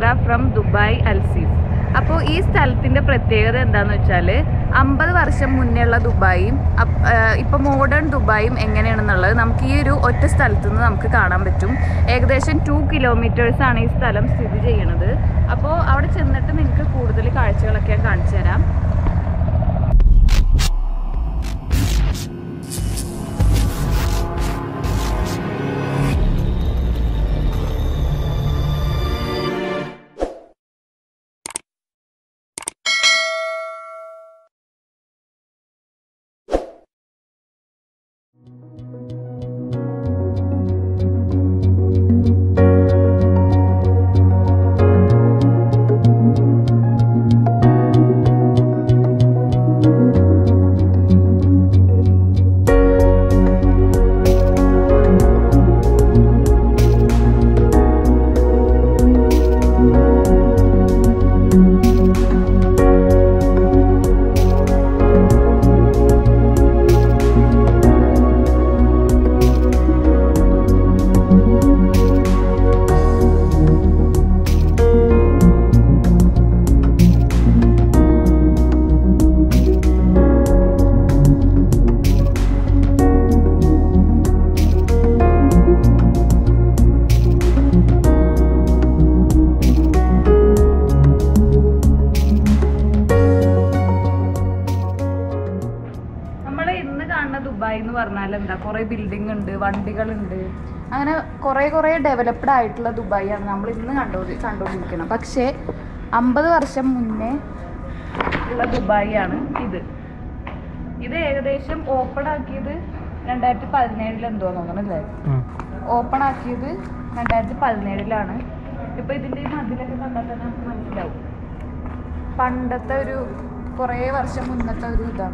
from Dubai Al Seef അപ്പോൾ ഈ സ്ഥലത്തിൻ്റെ പ്രത്യേകത എന്താണെന്ന് വെച്ചാൽ അമ്പത് വർഷം മുന്നേ ഉള്ള ദുബായും ഇപ്പോൾ മോഡേൺ ദുബായും എങ്ങനെയാണെന്നുള്ളത് നമുക്ക് ഈ ഒരു ഒറ്റ സ്ഥലത്ത് നിന്ന് നമുക്ക് കാണാൻ പറ്റും ഏകദേശം ടു കിലോമീറ്റേഴ്സ് ആണ് ഈ സ്ഥലം സ്ഥിതി ചെയ്യണത് അപ്പോൾ അവിടെ ചെന്നിട്ട് നിങ്ങൾക്ക് കൂടുതൽ കാഴ്ചകളൊക്കെ ഞാൻ കാണിച്ചു തരാം നമ്മൾ ഇന്ന് കാണുന്ന ദുബായ് എന്ന് പറഞ്ഞാൽ എന്താ കുറേ ബിൽഡിംഗ് ഉണ്ട് വണ്ടികളുണ്ട് അങ്ങനെ കുറേ കുറേ ഡെവലപ്ഡ് ആയിട്ടുള്ള ദുബായിയാണ് നമ്മൾ ഇന്ന് കണ്ടോ കണ്ടുകൊണ്ടിരിക്കുന്നത് പക്ഷേ അമ്പത് വർഷം മുന്നേ ഉള്ള ദുബായിയാണ് ഇത് ഇത് ഏകദേശം ഓപ്പൺ ആക്കിയത് രണ്ടായിരത്തി പതിനേഴിൽ എന്തോ നോക്കണല്ലേ ഓപ്പൺ ആക്കിയത് രണ്ടായിരത്തി പതിനേഴിലാണ് ഇപ്പൊ ഇതിന്റെ ഈ മതിലൊക്കെ കണ്ടാൽ തന്നെ നമുക്ക് മനസ്സിലാവും പണ്ടത്തെ ഒരു കുറേ വർഷം മുന്നത്തെ ഒരു ഇതാണ്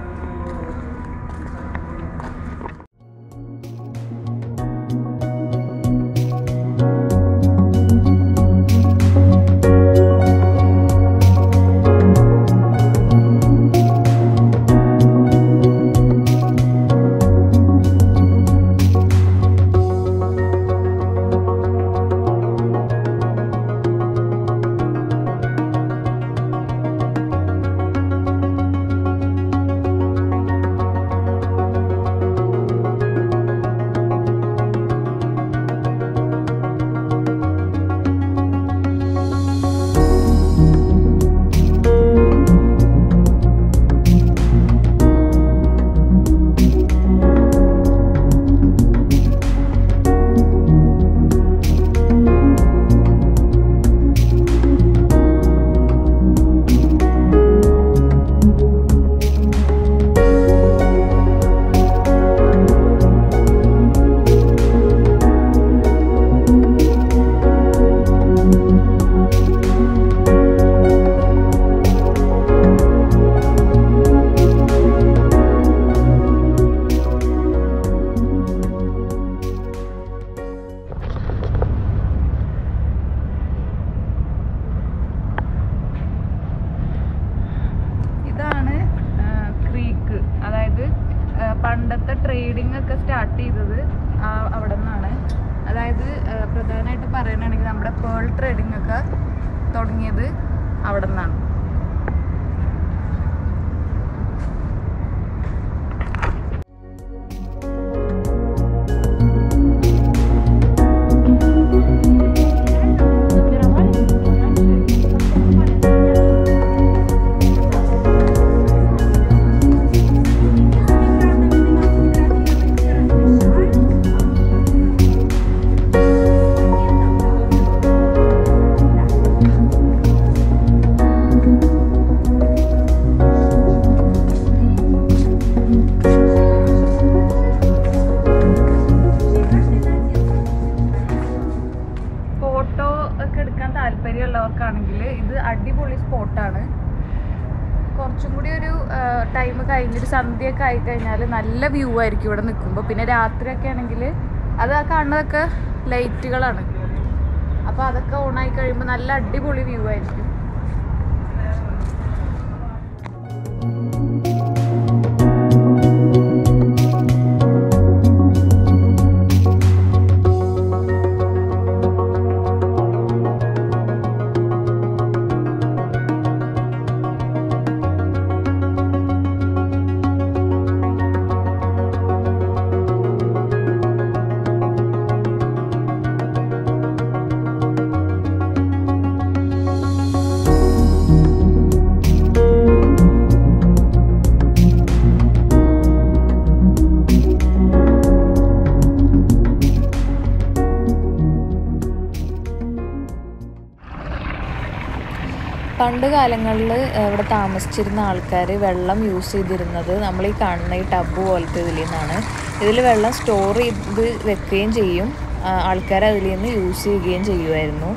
ഇതാണ് ക്രീക്ക് അതായത് ആ, പണ്ടത്തെ ട്രേഡിംഗ് ഒക്കെ സ്റ്റാർട്ട് ചെയ്തത് ആ- അവിടെ നിന്നാണ് അതായത് ആ, പ്രധാനമായിട്ട് പറയുകയാണെങ്കിൽ നമ്മുടെ പേൾ ട്രേഡിംഗ് ഒക്കെ തുടങ്ങിയത് അവിടെ നിന്നാണ് ഫോട്ടോ ഒക്കെ എടുക്കാൻ താല്പര്യമുള്ളവർക്കാണെങ്കിൽ ഇത് അടിപൊളി സ്പോട്ടാണ് കുറച്ചും കൂടി ഒരു ടൈം കഴിഞ്ഞൊരു സന്ധ്യയൊക്കെ ആയി കഴിഞ്ഞാൽ നല്ല വ്യൂ ആയിരിക്കും ഇവിടെ നിൽക്കുമ്പോൾ പിന്നെ രാത്രിയൊക്കെ ആണെങ്കിൽ അത് ആ കാണുന്നതൊക്കെ ലൈറ്റുകളാണ് അപ്പോൾ അതൊക്കെ ഓണായി കഴിയുമ്പോൾ നല്ല അടിപൊളി വ്യൂ ആയിരിക്കും പണ്ട് കാലങ്ങളിൽ ഇവിടെ താമസിച്ചിരുന്ന ആൾക്കാർ വെള്ളം യൂസ് ചെയ്തിരുന്നത് നമ്മൾ ഈ കാണുന്ന ഈ ടബ് പോലത്തെ ഇതിൽ നിന്നാണ് ഇതിൽ വെള്ളം സ്റ്റോർ ചെയ്ത് വെക്കുകയും ചെയ്യും ആൾക്കാർ അതിൽ നിന്ന് യൂസ് ചെയ്യുകയും ചെയ്യുമായിരുന്നു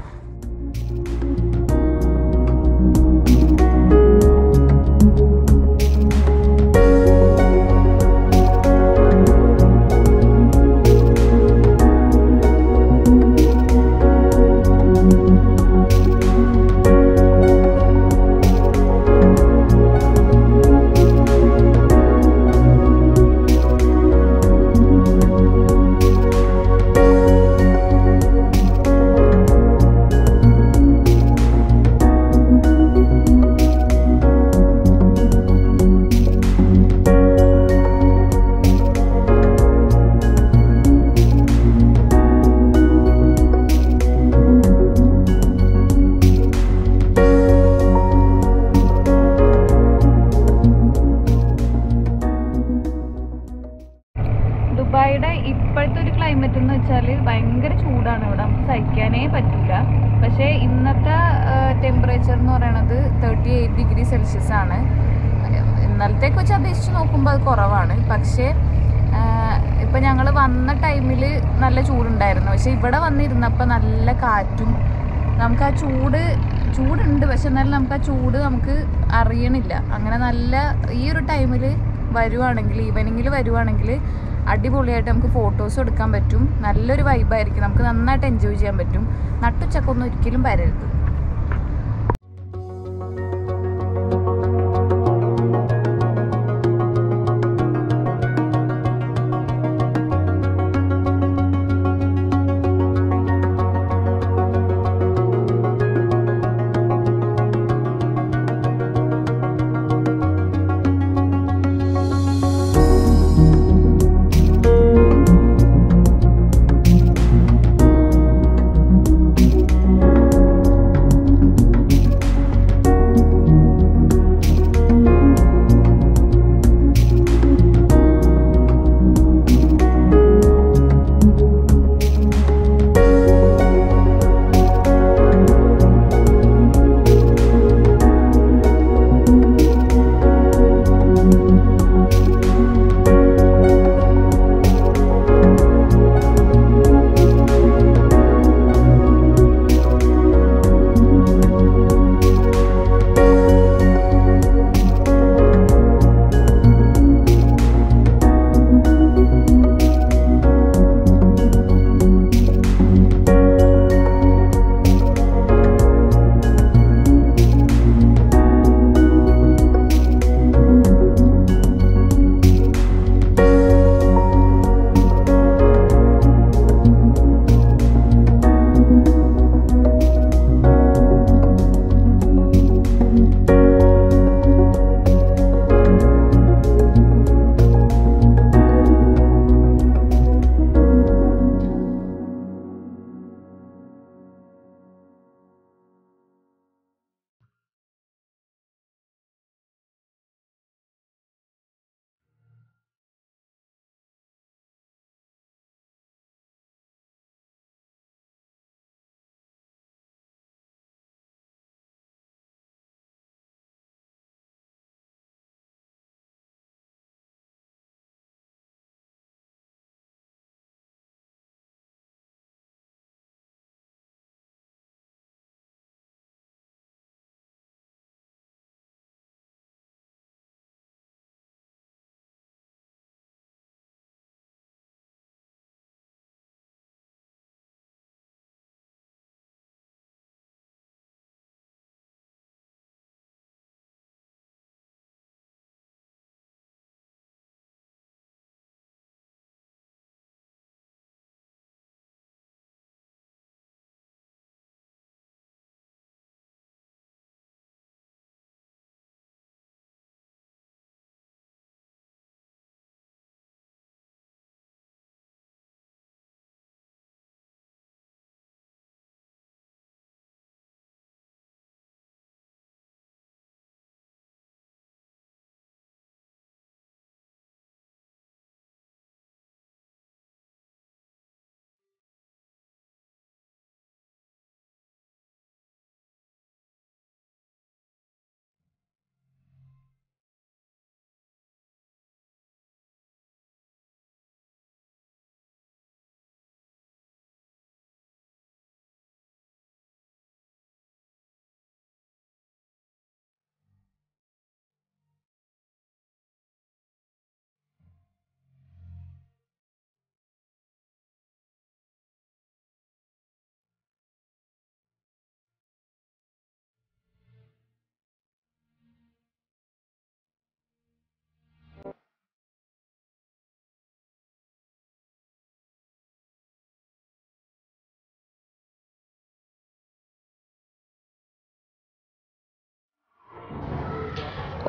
ദുബായിയുടെ ഇപ്പോഴത്തെ ഒരു ക്ലൈമറ്റ് എന്ന് വെച്ചാൽ ഭയങ്കര ചൂടാണ് ഇവിടെ നമുക്ക് സഹിക്കാനേ പറ്റില്ല പക്ഷേ ഇന്നത്തെ ടെമ്പറേച്ചർ എന്ന് പറയുന്നത് തേർട്ടി എയ്റ്റ് ഡിഗ്രി സെൽഷ്യസ് ആണ് ഇന്നലത്തേക്ക് വെച്ച് അപേക്ഷിച്ച് നോക്കുമ്പോൾ അത് കുറവാണ് പക്ഷേ ഇപ്പം ഞങ്ങൾ വന്ന ടൈമിൽ നല്ല ചൂടുണ്ടായിരുന്നു പക്ഷേ ഇവിടെ വന്നിരുന്നപ്പോൾ നല്ല കാറ്റും നമുക്ക് ആ ചൂട് ചൂടുണ്ട് പക്ഷെ എന്നാലും നമുക്ക് ആ ചൂട് നമുക്ക് അറിയണില്ല അങ്ങനെ നല്ല ഈ ഒരു ടൈമിൽ വരുവാണെങ്കിൽ ഈവനിങ്ങിൽ വരുവാണെങ്കിൽ അടിപൊളിയായിട്ട് നമുക്ക് ഫോട്ടോസ് എടുക്കാൻ പറ്റും നല്ലൊരു വൈബായിരിക്കും നമുക്ക് നന്നായിട്ട് എൻജോയ് ചെയ്യാൻ പറ്റും നട്ടുച്ചക്കൊന്നും ഒരിക്കലും വരരുത്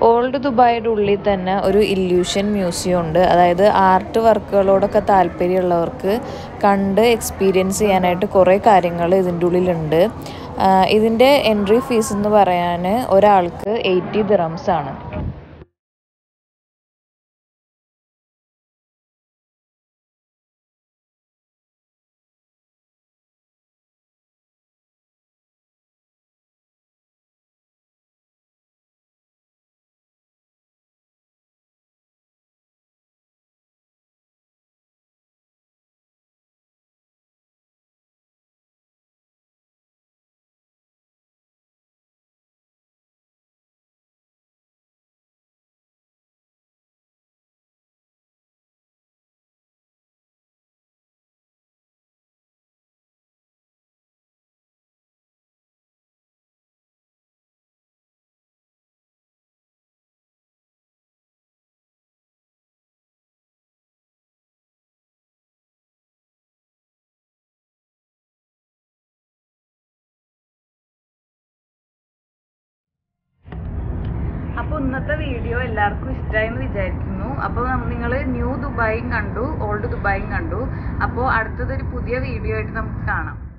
ഓൾഡ് ദുബായിയുടെ ഉള്ളിൽ തന്നെ ഒരു ഇല്യൂഷൻ മ്യൂസിയം ഉണ്ട് അതായത് ആർട്ട് വർക്കുകളോടൊക്കെ താല്പര്യമുള്ളവർക്ക് കണ്ട് എക്സ്പീരിയൻസ് ചെയ്യാനായിട്ട് കുറേ കാര്യങ്ങൾ ഇതിൻ്റെ ഉള്ളിലുണ്ട് ആഹ് ഇതിൻ്റെ എൻട്രി ഫീസ് എന്ന് പറയാൻ ഒരാൾക്ക് എയ്റ്റി ദിറംസ് ആണ് അപ്പോൾ ഇന്നത്തെ വീഡിയോ എല്ലാവർക്കും ഇഷ്ടമായി എന്ന് വിചാരിക്കുന്നു അപ്പോൾ നിങ്ങൾ ന്യൂ ദുബായും കണ്ടു ഓൾഡ് ദുബായും കണ്ടു അപ്പോൾ അടുത്തതൊരു പുതിയ വീഡിയോ ആയിട്ട് നമുക്ക് കാണാം